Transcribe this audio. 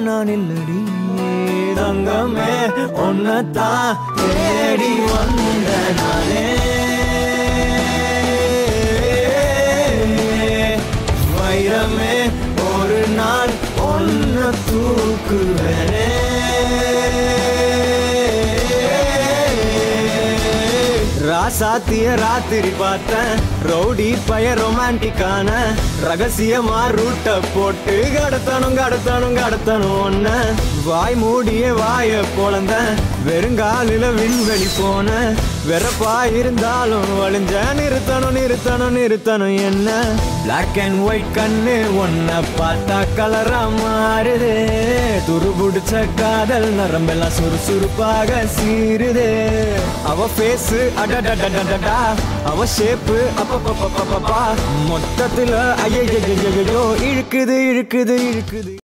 நான் இல்லடி தங்கமே உன்னத்தான் தேடி வந்த நானே வைரமே ஒரு நாள் ஒன்ன தூக்குவேனே ராசாத்திய ராத்திரி பார்த்தேன் ரவுடி பய ரொமான்டிக்கான ரகசியமா ரூட்ட போட்டு கடத்தணும் கடத்தணும் கடத்தணும் ஒன்ன வாய் மூடிய வாய பொழந்த வெறுங்காலில விண்வெளி போன வெறப்பா இருந்தாலும் வழிஞ்ச நிறுத்தணும் நிறுத்தணும் நிறுத்தணும் என்ன பிளாக் அண்ட் ஒயிட் கண்ணு ஒன்ன பார்த்தா கலரா மாறுது துருபுடிச்ச காதல் நரம்பெல்லாம் சுறுசுறுப்பாக சீருது அவ ஃபேஸ் அடடடடடடா அவ ஷேப்பு அப்பப்பப்பப்பப்பா மொத்தத்துல ஐயோ இழுக்குது இழுக்குது இழுக்குது